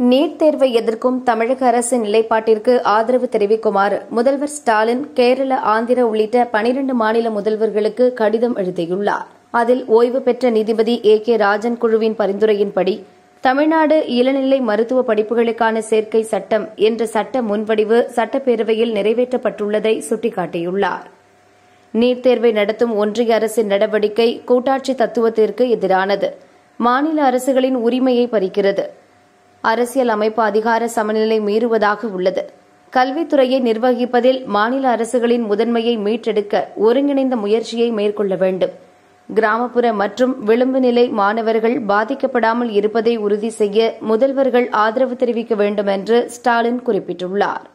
NEET தேர்வை எதிர்க்கும் தமிழக அரசின் நிலைப்பாட்டிற்கு ஆதரவு தெரிவிக்குமாறு முதல்வர் ஸ்டாலின் கேரள ஆந்திர உள்ளிட்ட பனிரண்டு மாநில முதல்வர்களுக்கு கடிதம் எழுதியுள்ளார் அதில் ஓய்வு பெற்ற நீதிபதி ஏ கே ராஜன் குழுவின் பரிந்துரையின்படி தமிழ்நாடு இளநிலை மருத்துவ படிப்புகளுக்கான சேர்க்கை சட்டம் என்ற சட்ட முன்வடிவு சட்டப்பேரவையில் நிறைவேற்றப்பட்டுள்ளதை சுட்டிக்காட்டியுள்ளார் நீட் தேர்வை நடத்தும் ஒன்றிய அரசின் நடவடிக்கை கூட்டாட்சி தத்துவத்திற்கு எதிரானது மாநில அரசுகளின் உரிமையை பறிக்கிறது அரசியல் அமைப்பு அதிகார சமநிலை மீறுவதாக உள்ளது கல்வித்துறையை நிர்வகிப்பதில் மாநில அரசுகளின் முதன்மையை மீட்டெடுக்க ஒருங்கிணைந்த முயற்சியை மேற்கொள்ள வேண்டும் கிராமப்புற மற்றும் விளிம்பு நிலை மாணவர்கள் பாதிக்கப்படாமல் இருப்பதை உறுதி செய்ய முதல்வர்கள் ஆதரவு தெரிவிக்க வேண்டும் என்று ஸ்டாலின் குறிப்பிட்டுள்ளார்